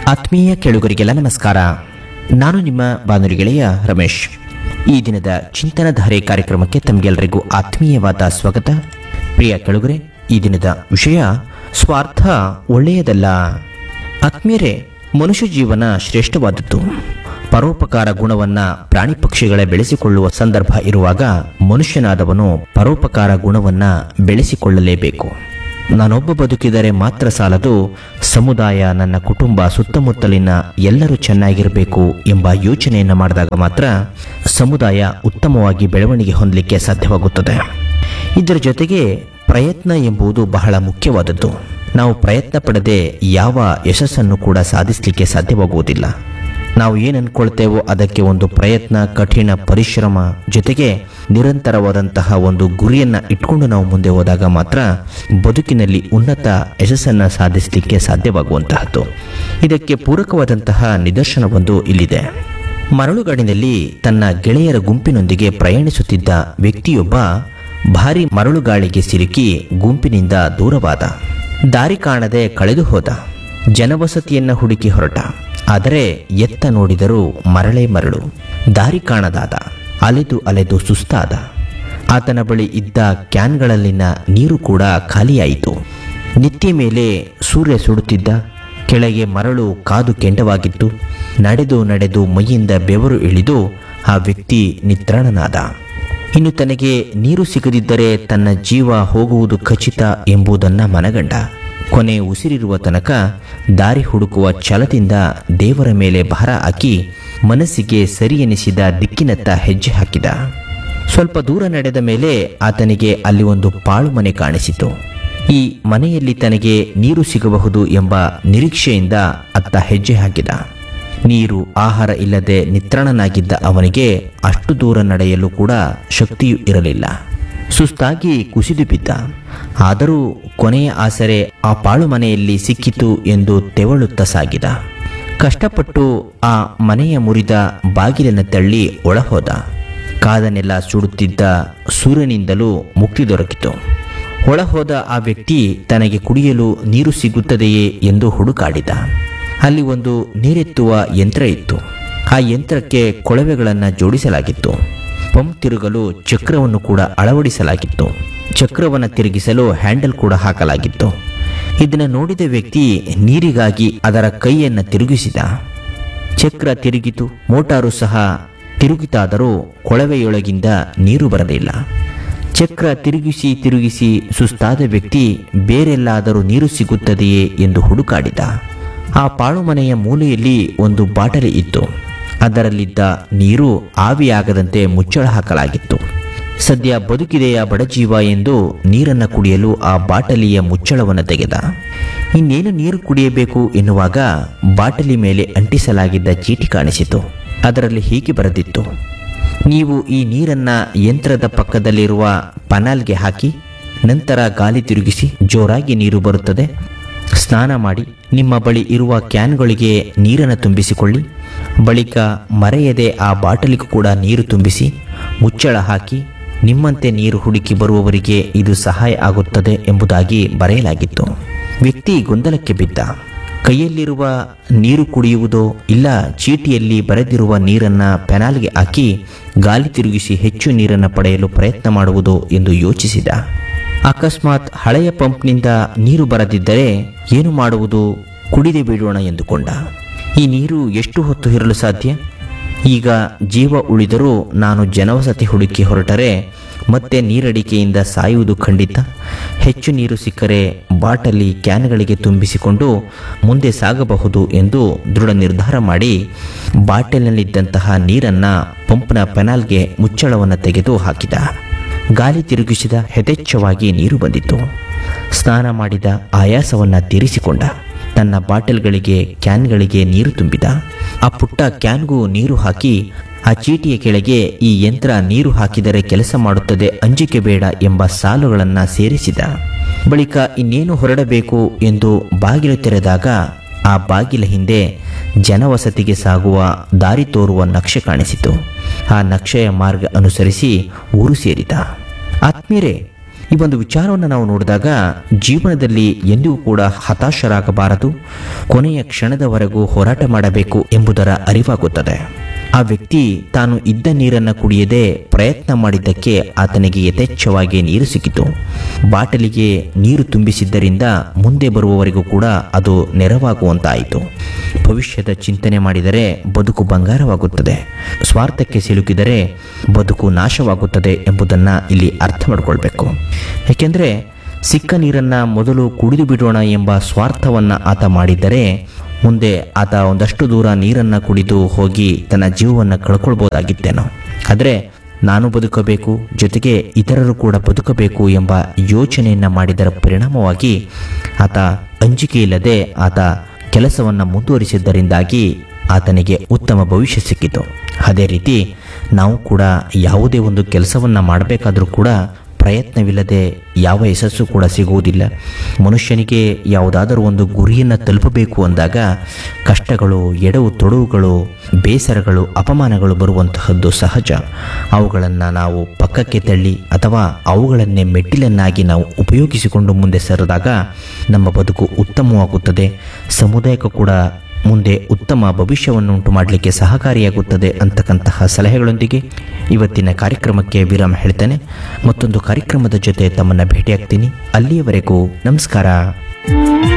ಆತ್ಮೀಯ ಕೇಳುಗರಿಗೆಲ್ಲ ನಮಸ್ಕಾರ ನಾನು ನಿಮ್ಮ ಬಾನುಲಿ ಗೆಳೆಯ ರಮೇಶ್ ಈ ದಿನದ ಚಿಂತನಧಾರೆ ಕಾರ್ಯಕ್ರಮಕ್ಕೆ ತಮಗೆಲ್ಲರಿಗೂ ಆತ್ಮೀಯವಾದ ಸ್ವಾಗತ ಪ್ರಿಯ ಕೆಳುಗರೆ ಈ ದಿನದ ವಿಷಯ ಸ್ವಾರ್ಥ ಒಳ್ಳೆಯದಲ್ಲ ಆತ್ಮೀಯರೇ ಮನುಷ್ಯ ಜೀವನ ಶ್ರೇಷ್ಠವಾದದ್ದು ಪರೋಪಕಾರ ಗುಣವನ್ನ ಪ್ರಾಣಿ ಪಕ್ಷಿಗಳೇ ಬೆಳೆಸಿಕೊಳ್ಳುವ ಸಂದರ್ಭ ಇರುವಾಗ ಮನುಷ್ಯನಾದವನು ಪರೋಪಕಾರ ಗುಣವನ್ನ ಬೆಳೆಸಿಕೊಳ್ಳಲೇಬೇಕು ನಾನೊಬ್ಬ ಬದುಕಿದರೆ ಮಾತ್ರ ಸಾಲದು ಸಮುದಾಯ ನನ್ನ ಕುಟುಂಬ ಸುತ್ತಮುತ್ತಲಿನ ಎಲ್ಲರೂ ಚೆನ್ನಾಗಿರಬೇಕು ಎಂಬ ಯೋಚನೆಯನ್ನು ಮಾಡಿದಾಗ ಮಾತ್ರ ಸಮುದಾಯ ಉತ್ತಮವಾಗಿ ಬೆಳವಣಿಗೆ ಹೊಂದಲಿಕ್ಕೆ ಸಾಧ್ಯವಾಗುತ್ತದೆ ಇದರ ಜೊತೆಗೆ ಪ್ರಯತ್ನ ಎಂಬುದು ಬಹಳ ಮುಖ್ಯವಾದದ್ದು ನಾವು ಪ್ರಯತ್ನ ಪಡದೆ ಯಾವ ಯಶಸ್ಸನ್ನು ಕೂಡ ಸಾಧಿಸಲಿಕ್ಕೆ ಸಾಧ್ಯವಾಗುವುದಿಲ್ಲ ನಾವು ಏನು ಅನ್ಕೊಳ್ತೇವೋ ಅದಕ್ಕೆ ಒಂದು ಪ್ರಯತ್ನ ಕಠಿಣ ಪರಿಶ್ರಮ ಜೊತೆಗೆ ನಿರಂತರವಾದಂತಹ ಒಂದು ಗುರಿಯನ್ನ ಇಟ್ಕೊಂಡು ನಾವು ಮುಂದೆ ಹೋದಾಗ ಮಾತ್ರ ಬದುಕಿನಲ್ಲಿ ಉನ್ನತ ಯಶಸ್ಸನ್ನು ಸಾಧಿಸಲಿಕ್ಕೆ ಸಾಧ್ಯವಾಗುವಂತಹದ್ದು ಇದಕ್ಕೆ ಪೂರಕವಾದಂತಹ ನಿದರ್ಶನವೊಂದು ಇಲ್ಲಿದೆ ಮರಳುಗಾಡಿನಲ್ಲಿ ತನ್ನ ಗೆಳೆಯರ ಗುಂಪಿನೊಂದಿಗೆ ಪ್ರಯಾಣಿಸುತ್ತಿದ್ದ ವ್ಯಕ್ತಿಯೊಬ್ಬ ಭಾರಿ ಮರಳುಗಾಳಿಗೆ ಸಿಲುಕಿ ಗುಂಪಿನಿಂದ ದೂರವಾದ ದಾರಿ ಕಾಣದೆ ಕಳೆದು ಹೋದ ಜನವಸತಿಯನ್ನ ಹುಡುಕಿ ಹೊರಟ ಆದರೆ ಎತ್ತ ನೋಡಿದರೂ ಮರಳೇ ಮರಳು ದಾರಿ ಕಾಣದಾದ ಅಲೆದು ಅಲೆದು ಸುಸ್ತಾದ ಆತನ ಬಳಿ ಇದ್ದ ಕ್ಯಾನ್ಗಳಲ್ಲಿನ ನೀರು ಕೂಡ ಖಾಲಿಯಾಯಿತು ನಿತ್ಯ ಮೇಲೆ ಸೂರ್ಯ ಸುಡುತ್ತಿದ್ದ ಕೆಳಗೆ ಮರಳು ಕಾದು ಕೆಂಡವಾಗಿತ್ತು ನಡೆದು ನಡೆದು ಮೈಯಿಂದ ಬೆವರು ಇಳಿದು ಆ ವ್ಯಕ್ತಿ ನಿತ್ರಾಣನಾದ ಇನ್ನು ತನಗೆ ನೀರು ಸಿಗದಿದ್ದರೆ ತನ್ನ ಜೀವ ಹೋಗುವುದು ಖಚಿತ ಎಂಬುದನ್ನು ಮನಗಂಡ ಕೊನೆ ಉಸಿರಿರುವ ತನಕ ದಾರಿ ಹುಡುಕುವ ಛಲದಿಂದ ದೇವರ ಮೇಲೆ ಭಾರ ಹಾಕಿ ಮನಸ್ಸಿಗೆ ಸರಿ ಎನಿಸಿದ ದಿಕ್ಕಿನತ್ತ ಹೆಜ್ಜೆ ಹಾಕಿದ ಸ್ವಲ್ಪ ದೂರ ನಡೆದ ಮೇಲೆ ಆತನಿಗೆ ಅಲ್ಲಿ ಒಂದು ಪಾಳು ಮನೆ ಕಾಣಿಸಿತು ಈ ಮನೆಯಲ್ಲಿ ತನಗೆ ನೀರು ಸಿಗಬಹುದು ಎಂಬ ನಿರೀಕ್ಷೆಯಿಂದ ಅತ್ತ ಹೆಜ್ಜೆ ಹಾಕಿದ ನೀರು ಆಹಾರ ಇಲ್ಲದೆ ನಿತ್ರಾಣನಾಗಿದ್ದ ಅವನಿಗೆ ಅಷ್ಟು ದೂರ ನಡೆಯಲು ಕೂಡ ಶಕ್ತಿಯೂ ಇರಲಿಲ್ಲ ಸುಸ್ತಾಗಿ ಕುಸಿದು ಬಿದ್ದ ಆದರೂ ಕೊನೆಯ ಆಸರೆ ಆ ಪಾಳು ಮನೆಯಲ್ಲಿ ಸಿಕ್ಕಿತು ಎಂದು ತೆವಳುತ್ತಾ ಸಾಗಿದ ಕಷ್ಟಪಟ್ಟು ಆ ಮನೆಯ ಮುರಿದ ಬಾಗಿಲನ್ನು ತಳ್ಳಿ ಒಳಹೋದ ಕಾದನೆಲ್ಲ ಸುಡುತ್ತಿದ್ದ ಸೂರ್ಯನಿಂದಲೂ ಮುಕ್ತಿ ದೊರಕಿತು ಒಳಹೋದ ಆ ವ್ಯಕ್ತಿ ತನಗೆ ಕುಡಿಯಲು ನೀರು ಸಿಗುತ್ತದೆಯೇ ಎಂದು ಹುಡುಕಾಡಿದ ಅಲ್ಲಿ ಒಂದು ನೀರೆತ್ತುವ ಯಂತ್ರ ಇತ್ತು ಆ ಯಂತ್ರಕ್ಕೆ ಕೊಳವೆಗಳನ್ನು ಜೋಡಿಸಲಾಗಿತ್ತು ಪಂಪ್ ತಿರುಗಲು ಚಕ್ರವನ್ನು ಕೂಡ ಅಳವಡಿಸಲಾಗಿತ್ತು ಚಕ್ರವನ್ನು ತಿರುಗಿಸಲು ಹ್ಯಾಂಡಲ್ ಕೂಡ ಹಾಕಲಾಗಿತ್ತು ಇದನ್ನು ನೋಡಿದ ವ್ಯಕ್ತಿ ನೀರಿಗಾಗಿ ಅದರ ಕೈಯನ್ನು ತಿರುಗಿಸಿದ ಚಕ್ರ ತಿರುಗಿತು ಮೋಟಾರು ಸಹ ತಿರುಗಿತಾದರೂ ಕೊಳವೆಯೊಳಗಿಂದ ನೀರು ಬರಲಿಲ್ಲ ಚಕ್ರ ತಿರುಗಿಸಿ ತಿರುಗಿಸಿ ಸುಸ್ತಾದ ವ್ಯಕ್ತಿ ಬೇರೆಲ್ಲಾದರೂ ನೀರು ಸಿಗುತ್ತದೆಯೇ ಎಂದು ಹುಡುಕಾಡಿದ ಆ ಪಾಳುಮನೆಯ ಮೂಲೆಯಲ್ಲಿ ಒಂದು ಬಾಟಲಿ ಇತ್ತು ಅದರಲ್ಲಿದ್ದ ನೀರು ಆವಿಯಾಗದಂತೆ ಮುಚ್ಚಳ ಹಾಕಲಾಗಿತ್ತು ಸದ್ಯ ಬದುಕಿದೆಯ ಬಡಜೀವ ಎಂದು ನೀರನ್ನು ಕುಡಿಯಲು ಆ ಬಾಟಲಿಯ ಮುಚ್ಚಳವನ್ನು ತೆಗೆದ ಇನ್ನೇನು ನೀರು ಕುಡಿಯಬೇಕು ಎನ್ನುವಾಗ ಬಾಟಲಿ ಮೇಲೆ ಅಂಟಿಸಲಾಗಿದ್ದ ಚೀಟಿ ಕಾಣಿಸಿತು ಅದರಲ್ಲಿ ಹೀಗೆ ಬರೆದಿತ್ತು ನೀವು ಈ ನೀರನ್ನ ಯಂತ್ರದ ಪಕ್ಕದಲ್ಲಿರುವ ಪನಾಲ್ಗೆ ಹಾಕಿ ನಂತರ ಗಾಲಿ ತಿರುಗಿಸಿ ಜೋರಾಗಿ ನೀರು ಬರುತ್ತದೆ ಸ್ನಾನ ಮಾಡಿ ನಿಮ್ಮ ಬಳಿ ಇರುವ ಕ್ಯಾನ್ಗಳಿಗೆ ನೀರನ್ನು ತುಂಬಿಸಿಕೊಳ್ಳಿ ಬಳಿಕ ಮರೆಯದೆ ಆ ಬಾಟಲಿಗೂ ಕೂಡ ನೀರು ತುಂಬಿಸಿ ಮುಚ್ಚಳ ಹಾಕಿ ನಿಮ್ಮಂತೆ ನೀರು ಹುಡುಕಿ ಬರುವವರಿಗೆ ಇದು ಸಹಾಯ ಆಗುತ್ತದೆ ಎಂಬುದಾಗಿ ಬರೆಯಲಾಗಿತ್ತು ವ್ಯಕ್ತಿ ಗೊಂದಲಕ್ಕೆ ಬಿದ್ದ ಕೈಯಲ್ಲಿರುವ ನೀರು ಕುಡಿಯುವುದೋ ಇಲ್ಲ ಚೀಟಿಯಲ್ಲಿ ಬರೆದಿರುವ ನೀರನ್ನ ಪೆನಾಲ್ಗೆ ಹಾಕಿ ಗಾಲಿ ತಿರುಗಿಸಿ ಹೆಚ್ಚು ನೀರನ್ನು ಪಡೆಯಲು ಪ್ರಯತ್ನ ಮಾಡುವುದೋ ಎಂದು ಯೋಚಿಸಿದ ಅಕಸ್ಮಾತ್ ಹಳೆಯ ಪಂಪ್ನಿಂದ ನೀರು ಬರದಿದ್ದರೆ ಏನು ಮಾಡುವುದು ಕುಡಿದೆ ಬಿಡೋಣ ಎಂದುಕೊಂಡ ಈ ನೀರು ಎಷ್ಟು ಹೊತ್ತು ಇರಲು ಸಾಧ್ಯ ಈಗ ಜೀವ ಉಳಿದರೂ ನಾನು ಜನವಸತಿ ಹುಡುಕಿ ಹೊರಟರೆ ಮತ್ತೆ ನೀರಡಿಕೆಯಿಂದ ಸಾಯುವುದು ಖಂಡಿತ ಹೆಚ್ಚು ನೀರು ಸಿಕ್ಕರೆ ಬಾಟಲಿ ಕ್ಯಾನ್ಗಳಿಗೆ ತುಂಬಿಸಿಕೊಂಡು ಮುಂದೆ ಸಾಗಬಹುದು ಎಂದು ದೃಢ ನಿರ್ಧಾರ ಮಾಡಿ ಬಾಟಲಿನಲ್ಲಿದ್ದಂತಹ ನೀರನ್ನು ಪಂಪ್ನ ಪೆನಾಲ್ಗೆ ಮುಚ್ಚಳವನ್ನು ತೆಗೆದು ಹಾಕಿದ ಗಾಲಿ ತಿರುಗಿಸಿದ ಯಥೇಚ್ಛವಾಗಿ ನೀರು ಬಂದಿತು ಸ್ನಾನ ಮಾಡಿದ ಆಯಾಸವನ್ನು ತೀರಿಸಿಕೊಂಡ ತನ್ನ ಬಾಟಲ್ಗಳಿಗೆ ಕ್ಯಾನ್ಗಳಿಗೆ ನೀರು ತುಂಬಿದ ಆ ಪುಟ್ಟ ಕ್ಯಾನ್ಗೂ ನೀರು ಹಾಕಿ ಆ ಚೀಟಿಯ ಕೆಳಗೆ ಈ ಯಂತ್ರ ನೀರು ಹಾಕಿದರೆ ಕೆಲಸ ಮಾಡುತ್ತದೆ ಅಂಜಿಕೆ ಬೇಡ ಎಂಬ ಸಾಲುಗಳನ್ನು ಸೇರಿಸಿದ ಬಳಿಕ ಇನ್ನೇನು ಹೊರಡಬೇಕು ಎಂದು ಬಾಗಿಲು ತೆರೆದಾಗ ಆ ಬಾಗಿಲ ಹಿಂದೆ ಜನವಸತಿಗೆ ಸಾಗುವ ದಾರಿ ತೋರುವ ನಕ್ಷೆ ಕಾಣಿಸಿತು ಆ ನಕ್ಷೆಯ ಮಾರ್ಗ ಅನುಸರಿಸಿ ಊರು ಸೇರಿದ ಆತ್ಮೀಯರೇ ಈ ಒಂದು ವಿಚಾರವನ್ನು ನಾವು ನೋಡಿದಾಗ ಜೀವನದಲ್ಲಿ ಎಂದಿಗೂ ಕೂಡ ಹತಾಶರಾಗಬಾರದು ಕೊನೆಯ ಕ್ಷಣದವರೆಗೂ ಹೋರಾಟ ಮಾಡಬೇಕು ಎಂಬುದರ ಅರಿವಾಗುತ್ತದೆ ಆ ವ್ಯಕ್ತಿ ತಾನು ಇದ್ದ ನೀರನ್ನು ಕುಡಿಯದೆ ಪ್ರಯತ್ನ ಮಾಡಿದ್ದಕ್ಕೆ ಆತನಿಗೆ ಯಥೇಚ್ಛವಾಗಿ ನೀರು ಸಿಕ್ಕಿತು ಬಾಟಲಿಗೆ ನೀರು ತುಂಬಿಸಿದ್ದರಿಂದ ಮುಂದೆ ಬರುವವರಿಗೂ ಕೂಡ ಅದು ನೆರವಾಗುವಂತಾಯಿತು ಭವಿಷ್ಯದ ಚಿಂತನೆ ಮಾಡಿದರೆ ಬದುಕು ಬಂಗಾರವಾಗುತ್ತದೆ ಸ್ವಾರ್ಥಕ್ಕೆ ಸಿಲುಕಿದರೆ ಬದುಕು ನಾಶವಾಗುತ್ತದೆ ಎಂಬುದನ್ನು ಇಲ್ಲಿ ಅರ್ಥ ಮಾಡಿಕೊಳ್ಬೇಕು ಏಕೆಂದರೆ ಸಿಕ್ಕ ನೀರನ್ನು ಮೊದಲು ಕುಡಿದು ಬಿಡೋಣ ಎಂಬ ಸ್ವಾರ್ಥವನ್ನು ಆತ ಮಾಡಿದ್ದರೆ ಮುಂದೆ ಆತ ಒಂದಷ್ಟು ದೂರ ನೀರನ್ನು ಕುಡಿದು ಹೋಗಿ ತನ್ನ ಜೀವವನ್ನು ಕಳ್ಕೊಳ್ಬೋದಾಗಿತ್ತೇನೋ ಆದರೆ ನಾನು ಬದುಕಬೇಕು ಜೊತೆಗೆ ಇತರರು ಕೂಡ ಬದುಕಬೇಕು ಎಂಬ ಯೋಚನೆಯನ್ನು ಮಾಡಿದರ ಪರಿಣಾಮವಾಗಿ ಆತ ಅಂಜಿಕೆ ಇಲ್ಲದೆ ಆತ ಕೆಲಸವನ್ನು ಮುಂದುವರಿಸಿದ್ದರಿಂದಾಗಿ ಆತನಿಗೆ ಉತ್ತಮ ಭವಿಷ್ಯ ಸಿಕ್ಕಿತು ಅದೇ ರೀತಿ ನಾವು ಕೂಡ ಯಾವುದೇ ಒಂದು ಕೆಲಸವನ್ನು ಮಾಡಬೇಕಾದರೂ ಕೂಡ ಪ್ರಯತ್ನವಿಲ್ಲದೆ ಯಾವ ಯಶಸ್ಸು ಕೂಡ ಸಿಗುವುದಿಲ್ಲ ಮನುಷ್ಯನಿಗೆ ಯಾವುದಾದರೂ ಒಂದು ಗುರಿಯನ್ನು ತಲುಪಬೇಕು ಅಂದಾಗ ಕಷ್ಟಗಳು ಎಡವು ತೊಡವುಗಳು ಬೇಸರಗಳು ಅಪಮಾನಗಳು ಬರುವಂತಹದ್ದು ಸಹಜ ಅವುಗಳನ್ನು ನಾವು ಪಕ್ಕಕ್ಕೆ ತಳ್ಳಿ ಅಥವಾ ಅವುಗಳನ್ನೇ ಮೆಟ್ಟಿಲನ್ನಾಗಿ ನಾವು ಉಪಯೋಗಿಸಿಕೊಂಡು ಮುಂದೆ ಸರಿದಾಗ ನಮ್ಮ ಬದುಕು ಉತ್ತಮವಾಗುತ್ತದೆ ಸಮುದಾಯಕ್ಕೂ ಕೂಡ ಮುಂದೆ ಉತ್ತಮ ಭವಿಷ್ಯವನ್ನು ಉಂಟು ಮಾಡಲಿಕ್ಕೆ ಸಹಕಾರಿಯಾಗುತ್ತದೆ ಅಂತಕ್ಕಂತಹ ಸಲಹೆಗಳೊಂದಿಗೆ ಇವತ್ತಿನ ಕಾರ್ಯಕ್ರಮಕ್ಕೆ ವಿರಾಮ ಹೇಳ್ತೇನೆ ಮತ್ತೊಂದು ಕಾರ್ಯಕ್ರಮದ ಜೊತೆ ತಮ್ಮನ್ನು ಭೇಟಿಯಾಗ್ತೀನಿ ಅಲ್ಲಿಯವರೆಗೂ ನಮಸ್ಕಾರ